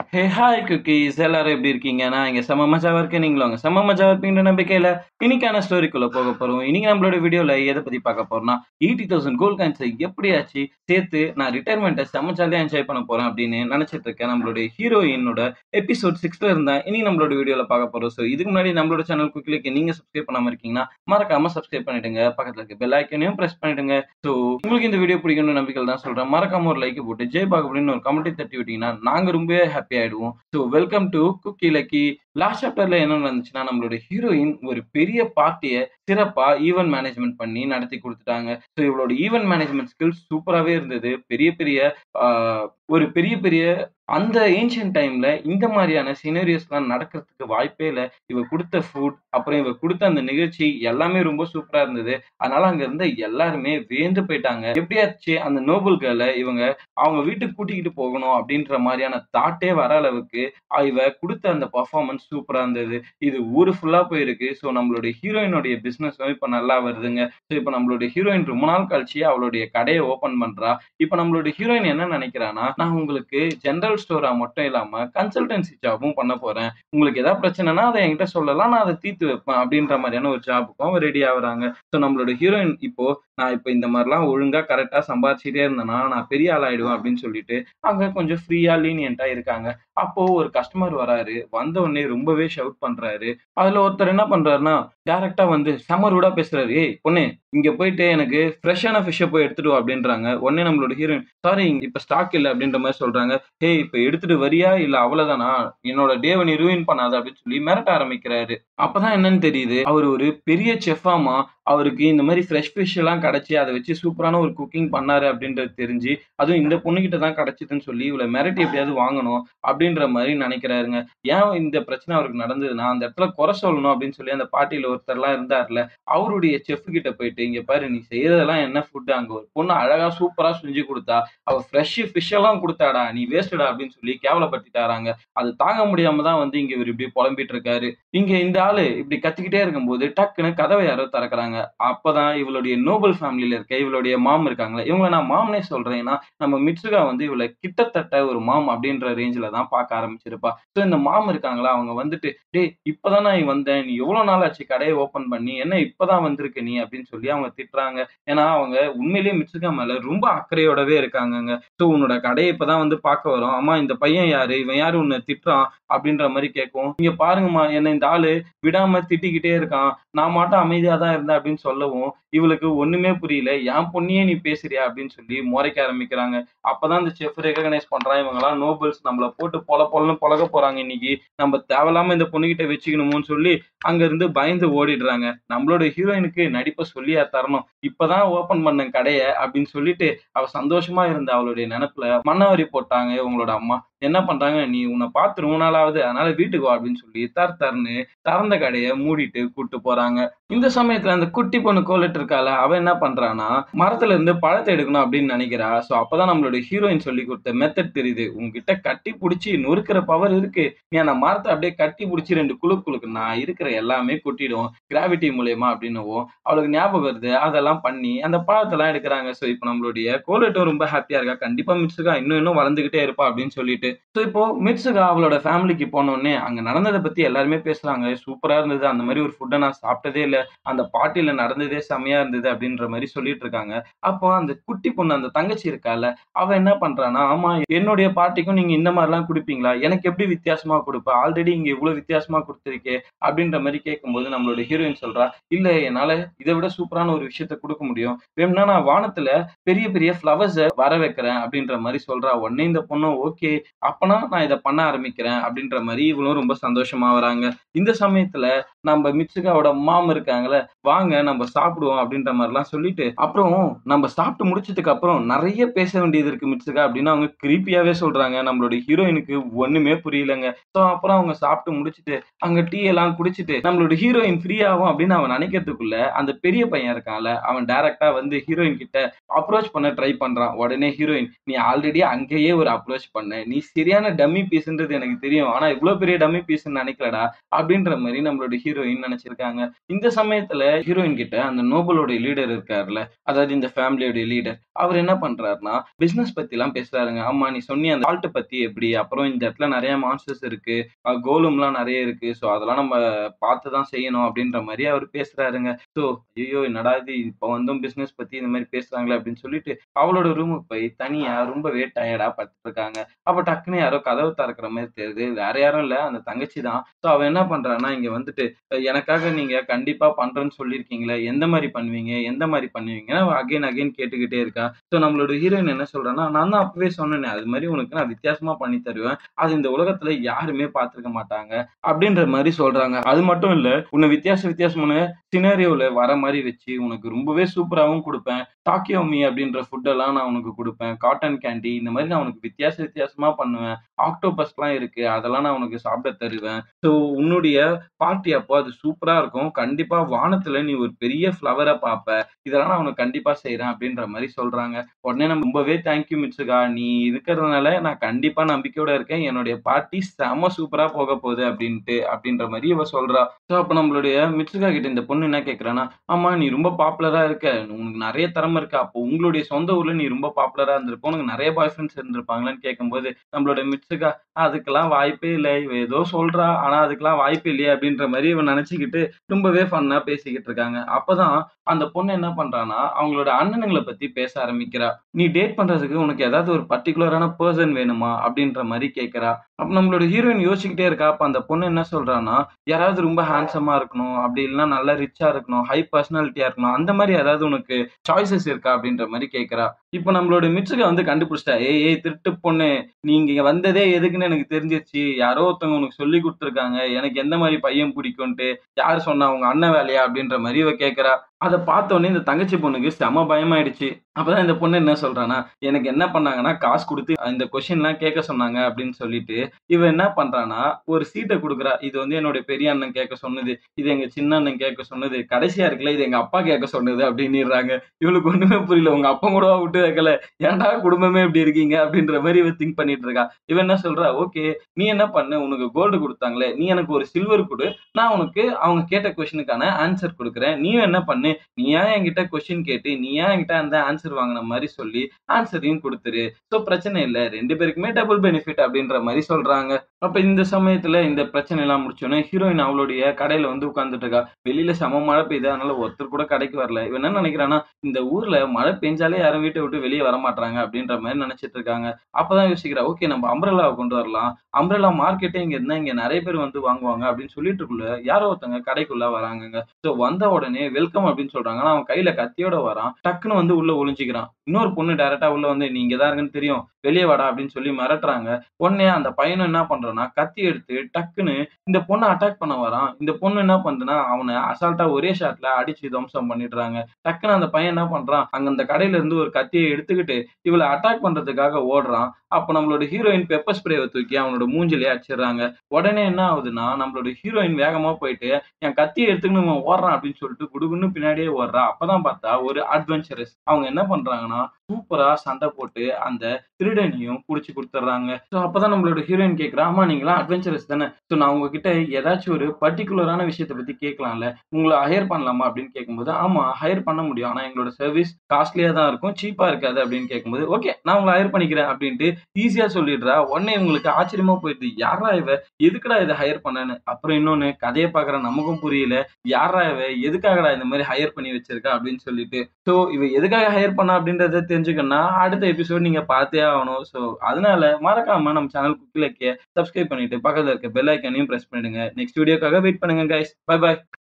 hey hi cookies எல்லாரும் எப்படி இருக்கீங்க நான் இங்கே செம்ம மஜாவாக இருக்கேன் நீங்களும் அங்கே செம்ம மஜாவாக இருப்பீங்கன்ற நம்பிக்கையில் இன்னைக்கான ஸ்டோரிக்குள்ளே போக போகிறோம் இன்னைக்கு நம்மளோட வீடியோவில் எதை பற்றி பார்க்க போகிறோம்னா எயிட்டி தௌசண்ட் கோல்ட் காயின்ஸை எப்படியாச்சு சேர்த்து நான் ரிட்டையர்மெண்ட்டை செம்ம ஜாலியாக என்ஜாய் பண்ண போகிறேன் அப்படின்னு நினச்சிட்டு இருக்கேன் நம்மளுடைய ஹீரோயினோட எபிசோட் சிக்ஸ்ல இருந்தா இனி நம்மளோட வீடியோவில் பார்க்க போகிறோம் ஸோ இதுக்கு முன்னாடி நம்மளோட சேனல் குக்கிலுக்கு நீங்கள் சப்ஸ்கிரைப் பண்ணாமல் இருக்கீங்கன்னா மறக்காம சப்ஸ்கிரைப் பண்ணிடுங்க பக்கத்தில் இருக்க பெல் ஐக்கனையும் ப்ரெஸ் பண்ணிடுங்க ஸோ உங்களுக்கு இந்த வீடியோ பிடிக்கும்னு நம்பிக்கையில் தான் சொல்கிறேன் மறக்காம ஒரு லைக் போட்டு ஜெய் பாக் அப்படின்னு ஒரு கமெண்ட்டை தட்டி விட்டீங்கன்னா நாங்கள் ரொம்பவே ஹாப்பி ஆயிடுவோம் so welcome to cookie lucky last சாப்டர்ல என்ன நடந்துச்சுன்னா நம்மளோட ஹீரோயின் ஒரு பெரிய பார்ட்டியை சிறப்பா ஈவென்ட் மேனேஜ்மெண்ட் பண்ணி நடத்தி கொடுத்துட்டாங்க ஸோ இவளோட ஈவென்ட் மேனேஜ்மெண்ட் ஸ்கில்ஸ் சூப்பராகவே இருந்தது பெரிய பெரிய ஆஹ், ஒரு பெரிய பெரிய அந்த ஏன்ஷியன் டைம்ல இந்த மாதிரியான சினரியோஸ்லாம் நடக்கிறதுக்கு வாய்ப்பே இல்லை இவ கொடுத்த ஃபுட் அப்புறம் இவ கொடுத்த அந்த நிகழ்ச்சி எல்லாமே ரொம்ப சூப்பரா இருந்தது அதனால அங்க இருந்த எல்லாருமே வேந்து போயிட்டாங்க எப்படியாச்சு அந்த நோபல் கேர்ளை இவங்க அவங்க வீட்டுக்கு கூட்டிக்கிட்டு போகணும் அப்படின்ற மாதிரியான தாட்டே வர அளவுக்கு அஹ் இவ கொடுத்த அந்த பர்ஃபார்மன்ஸ் சூப்பரா இருந்தது இது ஊரு ஃபுல்லா போயிருக்கு ஸோ நம்மளுடைய ஹீரோயினுடைய பிசினஸும் இப்போ நல்லா வருதுங்க ஸோ இப்போ நம்மளுடைய ஹீரோயின் ரொம்ப நாள் கழிச்சு அவளுடைய கடையை ஓபன் பண்றா இப்போ நம்மளுடைய ஹீரோயின் என்ன நினைக்கிறானா நான் உங்களுக்கு ஜென்ரல் ஸ்டோரா மட்டும் இல்லாம கன்சல்டன்சி ஜாபும் பண்ண போறேன் உங்களுக்கு ஏதாவது பிரச்சனைனா அதை என்கிட்ட சொல்லலாம் நான் அதை தீர்த்து வைப்பேன் அப்படின்ற மாதிரியான ஒரு ஜாபுக்கும் ரெடி ஆகுறாங்க ஸோ நம்மளோட ஹீரோயின் இப்போ நான் இப்போ இந்த மாதிரிலாம் ஒழுங்கா கரெக்டா சம்பாதிச்சிட்டே இருந்தேன்னா நான் பெரிய ஆளாயிடுவேன் அப்படின்னு சொல்லிட்டு அங்க கொஞ்சம் ஃப்ரீயா லீனியண்டா இருக்காங்க அப்போ ஒரு கஸ்டமர் வராரு வந்த உடனே ரொம்பவே ஷவுட் பண்றாரு அதுல ஒருத்தர் என்ன பண்றாருன்னா டைரக்டா வந்து செம ரூடா பேசுறாரு ஏய் பொண்ணு இங்க போயிட்டு எனக்கு ஃப்ரெஷ்ஷான ஃபிஷ்ஷை போய் எடுத்துட்டு வா அப்படின்றாங்க உடனே நம்மளோட ஹீரோயின் சாரி இப்ப ஸ்டாக் இல்லை அப்படின்ற மாதிரி சொல்றாங்க ஹேய் இப்ப எடுத்துட்டு வரியா இல்ல அவ்வளவுதானா என்னோட டேவை நீ ரூயின் பண்ணாத அப்படின்னு சொல்லி மிரட்ட ஆரம்பிக்கிறாரு அப்பதான் என்னன்னு தெரியுது அவர் ஒரு பெரிய செஃபாமா அவருக்கு இந்த மாதிரி ஃப்ரெஷ் ஃபிஷ் எல்லாம் கிடைச்சி அதை வச்சு சூப்பரான ஒரு குக்கிங் பண்ணாரு அப்படின்றது தெரிஞ்சு அதுவும் இந்த பொண்ணுகிட்ட தான் கிடைச்சதுன்னு சொல்லி இவளை மிரட்டி எப்படியாவது வாங்கணும் அப்படின்ற மாதிரி நினைக்கிறாருங்க ஏன் இந்த பிரச்சனை அவருக்கு நடந்ததுன்னா அந்த இடத்துல குறை சொல்லணும் அப்படின்னு சொல்லி அந்த பார்ட்டியில ஒருத்தர்லாம் இருந்தார்ல அவருடைய செஃப் கிட்ட போயிட்டு இங்க பாரு நீ செய்யறதெல்லாம் என்ன ஃபுட் அங்க ஒரு பொண்ணு அழகா சூப்பரா செஞ்சு கொடுத்தா அவ ஃப்ரெஷ் ஃபிஷ் எல்லாம் கொடுத்தாடா நீ வேஸ்டடா அப்படின்னு சொல்லி கேவலப்படுத்திட்டாராங்க அது தாங்க முடியாம தான் வந்து இங்க இவர் இப்படி புலம்பிட்டு இருக்காரு இங்க இந்த ஆளு இப்படி கத்திக்கிட்டே இருக்கும்போது டக்குன்னு கதவை யாரோ திறக்கறாங்க அப்பதான் இவளுடைய நோபல் ஃபேமிலியில இருக்க இவளுடைய மாம் இருக்காங்களே இவங்களை நான் மாம்னே சொல்றேன் ஏன்னா நம்ம மிட்சுகா வந்து இவளை கிட்டத்தட்ட ஒரு மாம் அப்படின்ற ரேஞ்சில தான் பார்க்க ஆரம்பிச்சிருப்பா ஸோ இந்த மாம் இருக்காங்களா அவங்க வந்துட்டு டேய் இப்பதான் நான் வந்தேன் நீ எவ்வளவு நாள் ஆச்சு கடையை ஓபன் பண்ணி என்ன இப்பதான் வந்திருக்க நீ அப்படின்னு சொல்லி அவங்க திட்டுறாங்க ஏன்னா அவங்க உண்மையிலேயே மிட்சுகா மேல ரொம்ப அக்கறையோடவே இருக்காங்கங்க ஸோ உன்னோட கடையை இப்பதான் வந்து பார்க்க வரோம் அம்மா இந்த பையன் யாரு இவன் யாரு உன்னை திட்டுறான் அப்படின்ற மாதிரி கேட்கும் இங்க பாருங்கம்மா என்ன இந்த ஆளு விடாம திட்டிக்கிட்டே இருக்கான் நான் மட்டும் அமைதியா தான் இருந்தேன் அப்படின்னு சொல்லவும் இவளுக்கு ஒண்ணுமே புரியல என் பொண்ணியே நீ பேசுறியா அப்படின்னு சொல்லி முறைக்க ஆரம்பிக்கிறாங்க அப்பதான் இந்த செஃப் ரெகனைஸ் பண்றான் இவங்கெல்லாம் நோபல்ஸ் நம்மள போட்டு பொல பொலன்னு பழக போறாங்க இன்னைக்கு நம்ம தேவையில்லாம இந்த பொண்ணுகிட்ட வச்சுக்கணுமோன்னு சொல்லி அங்க இருந்து பயந்து ஓடிடுறாங்க நம்மளோட ஹீரோயினுக்கு நடிப்பை சொல்லியா தரணும் இப்பதான் ஓபன் பண்ண கடைய அப்படின்னு சொல்லிட்டு அவ சந்தோஷமா இருந்த அவளுடைய நினைப்புல மண்ணவரி போட்டாங்க இவங்களோட அம்மா என்ன பண்றாங்க நீ உன்னை பார்த்து ரொம்ப நாளாவது அதனால வீட்டுக்கு வா அப்படின்னு சொல்லி தர் தர்னு திறந்த கடையை மூடிட்டு கூட்டு போறாங்க இந்த சமயத்துல அந்த குட்டி பொண்ணு கோலிட்டு இருக்கால அவ என்ன பண்றானா மரத்துல இருந்து பழத்தை எடுக்கணும் அப்படின்னு நினைக்கிறா சோ அப்பதான் நம்மளோட ஹீரோயின் சொல்லி கொடுத்த மெத்தட் தெரியுது உங்ககிட்ட கட்டி பிடிச்சி நொறுக்கிற பவர் இருக்கு நீ அந்த மரத்தை அப்படியே கட்டி பிடிச்சி ரெண்டு குழு குழுக்கு நான் இருக்கிற எல்லாமே கொட்டிடும் கிராவிட்டி மூலியமா அப்படின்னவும் அவளுக்கு ஞாபகம் வருது அதெல்லாம் பண்ணி அந்த பழத்தெல்லாம் எடுக்கிறாங்க ஸோ இப்போ நம்மளுடைய கோலட்டும் ரொம்ப ஹாப்பியா இருக்கா கண்டிப்பா மிட்சுகா இன்னும் இன்னும் வளர்ந்துகிட்டே இருப்பா அப்படின்னு சொல்லிட்டு ஸோ இப்போ மிட்சுகா அவளோட ஃபேமிலிக்கு போனோடனே அங்க நடந்ததை பத்தி எல்லாருமே பேசுறாங்க சூப்பரா இருந்தது அந்த மாதிரி ஒரு ஃபுட்டை நான் சாப்பிட்டதே இல்லை அந்த பார்ட்டியில நடந்ததே செமையா இருந்தது அப்படின்ற மாதிரி சொல்லிட்டு இருக்காங்க அப்போ அந்த குட்டி பொண்ணு அந்த தங்கச்சி இருக்கால அவ என்ன பண்றானா ஆமா என்னுடைய பார்ட்டிக்கும் நீங்க இந்த மாதிரிலாம் கொடுப்பீங்களா எனக்கு எப்படி வித்தியாசமா கொடுப்ப ஆல்ரெடி இங்க இவ்வளவு வித்தியாசமா கொடுத்துருக்கே அப்படின்ற மாதிரி கேட்கும்போது நம்மளோட ஹீரோயின் சொல்றா இல்ல என்னால இதை விட சூப்பரான ஒரு விஷயத்த கொடுக்க முடியும் வேணும்னா நான் வானத்துல பெரிய பெரிய ஃப்ளவர்ஸை வர வைக்கிறேன் அப்படின்ற மாதிரி சொல்றா உடனே இந்த பொண்ணு ஓகே அப்பனா நான் இதை பண்ண ஆரம்பிக்கிறேன் அப்படின்ற மாதிரி இவளும் ரொம்ப சந்தோஷமா வராங்க இந்த சமயத்துல நம்ம மிச்சுகாவோட மாம் இருக்காங்களே வாங்க நம்ம சாப்பிடுவோம் அப்படின்ற மாதிரிலாம் சொல்லிட்டு அப்புறம் நம்ம சாப்பிட்டு முடிச்சதுக்கு அப்புறம் நிறைய பேச வேண்டியது இருக்கு மிச்சுகா அப்படின்னு அவங்க கிரீப்பியாவே சொல்றாங்க நம்மளுடைய ஹீரோயினுக்கு ஒண்ணுமே புரியலங்க ஸோ அப்புறம் அவங்க சாப்பிட்டு முடிச்சிட்டு அங்க டீ எல்லாம் குடிச்சிட்டு நம்மளோட ஹீரோயின் ஃப்ரீ ஆகும் அப்படின்னு அவன் நினைக்கிறதுக்குள்ள அந்த பெரிய பையன் இருக்கான்ல அவன் டைரக்டா வந்து ஹீரோயின் கிட்ட அப்ரோச் பண்ண ட்ரை பண்றான் உடனே ஹீரோயின் நீ ஆல்ரெடி அங்கேயே ஒரு அப்ரோச் பண்ண நீ சரியான டம்மி பீஸ்ன்றது எனக்கு தெரியும் ஆனா இவ்வளவு பெரிய டம்மி பீஸ்ன்னு நினைக்கலடா அப்படின்ற மாதிரி நம்மளோட ஹீரோயின் நினைச்சிருக்காங்க இந்த சமயத்துல ஹீரோயின் கிட்ட அந்த நோபலோட லீடர் இருக்காருல்ல அதாவது இந்த ஃபேமிலியோட லீடர் அவர் என்ன பண்றாருன்னா பிசினஸ் பத்தி எல்லாம் பேசுறாருங்க ஆமா நீ சொன்னிய அந்த ஆல்ட் பத்தி எப்படி அப்புறம் இந்த இடத்துல நிறைய மான்ஸ்டர்ஸ் இருக்கு கோலும்லாம் நிறைய இருக்கு ஸோ அதெல்லாம் நம்ம பார்த்து தான் செய்யணும் அப்படின்ற மாதிரி அவர் பேசுறாருங்க ஸோ ஐயோ என்னடா இது இப்போ வந்தும் பிசினஸ் பத்தி இந்த மாதிரி பேசுறாங்களே அப்படின்னு சொல்லிட்டு அவளோட ரூமுக்கு போய் தனியா ரொம்பவே டயர்டா படுத்துட்டு இருக்காங்க அப்ப டக்குன்னு யாரோ கதவு திறக்கிற மாதிரி தெரியுது வேற யாரும் இல்ல அந்த தங்கச்சி தான் ஸோ அவ என்ன பண்றான்னா இங்க வந்துட்டு "அஹ் எனக்காக நீங்க கண்டிப்பா பண்றேன்னு சொல்லியிருக்கீங்களே எந்த மாதிரி பண்ணுவீங்க எந்த மாதிரி பண்ணுவீங்க அகைன் அகைன் கேட்டுக்கிட்டே இருக்கா ஸோ நம்மளோட ஹீரோயின் என்ன சொல்றேன்னா நான் தான் அப்பவே சொன்னேனே அது மாதிரி உனக்கு நான் வித்தியாசமா பண்ணி தருவேன் அது இந்த உலகத்துல யாருமே பார்த்திருக்க மாட்டாங்க அப்படின்ற மாதிரி சொல்றாங்க அது மட்டும் இல்ல உன்னை வித்தியாச வித்தியாசமான சினாரியோல வர மாதிரி வச்சு உனக்கு ரொம்பவே சூப்பராகவும் கொடுப்பேன் டாக்கியோமி அப்படின்ற ஃபுட் எல்லாம் நான் உனக்கு கொடுப்பேன் காட்டன் கேண்டி இந்த மாதிரி நான் உனக்கு வித்தியாச வித்தியாசமா பண்ணுவேன் ஆக்டோபஸ்லாம் இருக்கு அதெல்லாம் நான் உனக்கு சாப்பிட தருவேன் ஸோ உன்னுடைய பார்ட்டி அப்போ அது சூப்பரா இருக்கும் கண்டிப்பா வானத்துல நீ ஒரு பெரிய ஃப்ளவரை பார்ப்ப இதெல்லாம் நான் உனக்கு கண்டிப்பா செய்றேன் அப்படின்ற மாதிரி சொல்றாங்க உடனே நம்ம ரொம்பவே தேங்க்யூ மிட்சுகா நீ இருக்கிறதுனால நான் கண்டிப்பா நம்பிக்கையோட இருக்கேன் என்னுடைய பார்ட்டி செம சூப்பரா போக போகுது அப்படின்ட்டு அப்படின்ற மாதிரி இவ சொல்றா ஸோ அப்போ நம்மளுடைய மிட்சுகா கிட்ட இந்த பொண்ணு என்ன கேட்கறான்னா ஆமா நீ ரொம்ப பாப்புலரா இருக்க உனக்கு நிறைய திறமை இருக்கு அப்போ உங்களுடைய சொந்த ஊர்ல நீ ரொம்ப பாப்புலரா இருந்திருப்ப உனக்கு நிறைய பாய் ஃப்ரெண்ட்ஸ் இருந்திருப்பாங்களான்னு கேட்கும்போது நம்மளோட மிட்சுகா அதுக்கெல்லாம் வாய்ப்பே இல்லை இவ ஏதோ சொல்றா ஆனா அதுக்கெல்லாம் வாய்ப்பு இல்லையே அப்படின்ற மாதிரி இவன் நினைச்சுக்கிட்டு ரொம்பவே ஃபன்னா பேசிக்கிட்டு இருக்காங்க அப்பதான் அந்த பொண்ணு என்ன பண்றான்னா அவங்களோட அண்ணனுங்களை பத்தி பேச ஆரம்பிக்கிறா நீ டேட் பண்றதுக்கு உனக்கு ஏதாவது ஒரு பர்டிகுலரான பர்சன் வேணுமா அப்படின்ற மாதிரி கேட்கறா அப்ப நம்மளோட ஹீரோயின் யோசிச்சுக்கிட்டே இருக்கா அப்ப அந்த பொண்ணு என்ன சொல்றான்னா யாராவது ரொம்ப ஹேண்ட்ஸமா இருக்கணும் அப்படி இல்லைன்னா நல்லா ரிச்சா இருக்கணும் ஹை பர்சனாலிட்டியா இருக்கணும் அந்த மாதிரி ஏதாவது உனக்கு சாய்ஸஸ் இருக்கா அப்படின்ற மாதிரி கேட்கறா இப்போ நம்மளோட மிட்சுக வந்து கண்டுபிடிச்சிட்டா ஏய் ஏய் திருட்டு பொண்ணு நீங்க இங்க வந்ததே எதுக்குன்னு எனக்கு தெரிஞ்சிருச்சு யாரோ ஒருத்தவங்க உனக்கு சொல்லி கொடுத்துருக்காங்க எனக்கு எந்த மாதிரி பையன் பிடிக்கும்ட்டு யார் சொன்னா உங்க அண்ணன் வேலையா அப்படின்ற மாதிரி இவ கேட்கறா அதை பார்த்த உடனே இந்த தங்கச்சி பொண்ணுக்கு செம பயமாயிடுச்சு அப்பதான் இந்த பொண்ணு என்ன சொல்றானா எனக்கு என்ன பண்ணாங்கன்னா காசு கொடுத்து இந்த கொஸ்டின்லாம் கேட்க சொன்னாங்க அப்படின்னு சொல்லிட்டு இவ என்ன பண்றானா ஒரு சீட்டை கொடுக்குறா இது வந்து என்னோட பெரிய அண்ணன் கேட்க சொன்னது இது எங்க சின்ன அண்ணன் கேட்க சொன்னது கடைசியா இருக்குல்ல இது எங்க அப்பா கேட்க சொன்னது அப்படின்னுறாங்க இவளுக்கு ஒண்ணுமே புரியல உங்க அப்பா கூட விட்டு வைக்கல ஏன்டா குடும்பமே இப்படி இருக்கீங்க அப்படின்ற மாதிரி இவ திங்க் பண்ணிட்டு இருக்கா இவன் என்ன சொல்றா ஓகே நீ என்ன பண்ணு உனக்கு கோல்டு கொடுத்தாங்களே நீ எனக்கு ஒரு சில்வர் கொடு நான் உனக்கு அவங்க கேட்ட கொஸ்டினுக்கான ஆன்சர் கொடுக்குறேன் நீயும் என்ன பண்ணு நீ ஏன் என்கிட்ட கொஸ்டின் கேட்டு நீ ஏன் என்கிட்ட அந்த ஆன்சர் வாங்கின மாதிரி சொல்லி ஆன்சரையும் கொடுத்துரு ஸோ பிரச்சனை இல்லை ரெண்டு பேருக்குமே டபுள் பெனிஃபிட் அப்படின்ற மாதிரி சொல்றாங்க அப்ப இந்த சமயத்துல இந்த பிரச்சனை எல்லாம் முடிச்சோன்னே ஹீரோயின் அவளுடைய கடையில வந்து உட்கார்ந்துட்டு இருக்கா வெளியில செம மழை பெய்யுது அதனால ஒருத்தர் கூட கடைக்கு வரல இவன் என்ன நினைக்கிறான்னா இந்த ஊர்ல மழை பெஞ்சாலே யாரும் வீட்டை விட்டு வெளியே வர மாட்டாங்க அப்படின்ற மாதிரி நினைச்சிட்டு இருக்காங்க அப்பதான் யோசிக்கிறா ஓகே நம்ம அம்ரலாவை கொண்டு வரலாம் அம்ரலா மார்க்கெட்டே இங்க இருந்தா இங்க நிறைய பேர் வந்து வாங்குவாங்க அப்படின்னு சொல்லிட்டு இருக்குள்ள யாரோ ஒருத்தங்க கடைக்குள்ள வராங்கங்க ஸோ வந்த உடனே வெல்கம் அப்படின்னு சொல்றாங்க ஆனா அவன் கையில கத்தியோட வரான் டக்குன்னு வந்து உள்ள ஒளிஞ்சிக்கிறான் இன்னொரு பொண்ணு டைரக்டா உள்ள வந்து நீங்க தான் இருக்குன்னு தெரியும் வெளியே வாடா அப்படின்னு சொல்லி மிரட்டுறாங்க உடனே அந்த பையனும் என்ன பண்றான்னா கத்தி எடுத்து டக்குன்னு இந்த பொண்ணை அட்டாக் பண்ண வரான் இந்த பொண்ணு என்ன பண்றதுன்னா அவனை அசால்ட்டா ஒரே ஷாட்ல அடிச்சு துவம்சம் பண்ணிடுறாங்க டக்குன்னு அந்த பையன் என்ன பண்றான் அங்க அந்த கடையில இருந்து ஒரு கத்தியை எடுத்துக்கிட்டு இவளை அட்டாக் பண்றதுக்காக ஓடுறான் அப்ப நம்மளோட ஹீரோயின் பெப்பர் ஸ்ப்ரேவை தூக்கி அவனோட மூஞ்சிலே அடிச்சிடுறாங்க உடனே என்ன ஆகுதுன்னா நம்மளோட ஹீரோயின் வேகமா போயிட்டு என் கத்தியை எடுத்துக்கணும் இவன் ஓடுறான் அப்படின்னு சொல்லிட்டு குடுகுன்னு பின்னாடியே ஓடுறா அப்பதான் பார்த்தா ஒரு அட்வென்ச்சரஸ் அவங்க என்ன பண்றாங்கன்னா சூப்பரா சண்டை போட்டு அந்த திருடனையும் புடிச்சு கொடுத்துட்றாங்க ஸோ அப்பதான் நம்மளோட ஹீரோயின் கேட்குறா ஆமா நீங்களாம் அட்வென்ச்சரஸ் தானே ஸோ நான் உங்ககிட்ட ஏதாச்சும் ஒரு பர்டிகுலரான விஷயத்தை பத்தி கேட்கலாம்ல உங்களை ஹையர் பண்ணலாமா அப்படின்னு கேட்கும்போது ஆமா ஹையர் பண்ண முடியும் ஆனா எங்களோட சர்வீஸ் காஸ்ட்லியா தான் இருக்கும் சீப்பா இருக்காது அப்படின்னு கேட்கும்போது ஓகே நான் உங்களை ஹையர் பண்ணிக்கிறேன் அப்படின்ட்டு ஈஸியா சொல்லிடுறா உடனே உங்களுக்கு ஆச்சரியமா போயிடுது யாரா இவ எதுக்குடா இதை ஹையர் பண்ணனு அப்புறம் இன்னொன்னு கதையை பாக்குற நமக்கும் புரியல யாரா இவ எதுக்காகடா இந்த மாதிரி ஹையர் பண்ணி வச்சிருக்கா அப்படின்னு சொல்லிட்டு ஸோ இவ எதுக்காக ஹையர் பண்ணா அப்படின்றத தெரிஞ்சுக்கணும்னா அடுத்த எபிசோட் நீங்க பார்த்தே ஆகணும் ஸோ அதனால மறக்காம நம்ம சேனல் குக்கிலக்கே சப்ஸ்கிரைப் பண்ணிட்டு பக்கத்துல இருக்க பெல் ஐக்கனையும் பிரஸ் பண்ணிடுங்க நெக்ஸ்ட் வீடியோக்காக வெயிட் பண்ணுங்க கைஸ் பை பாய்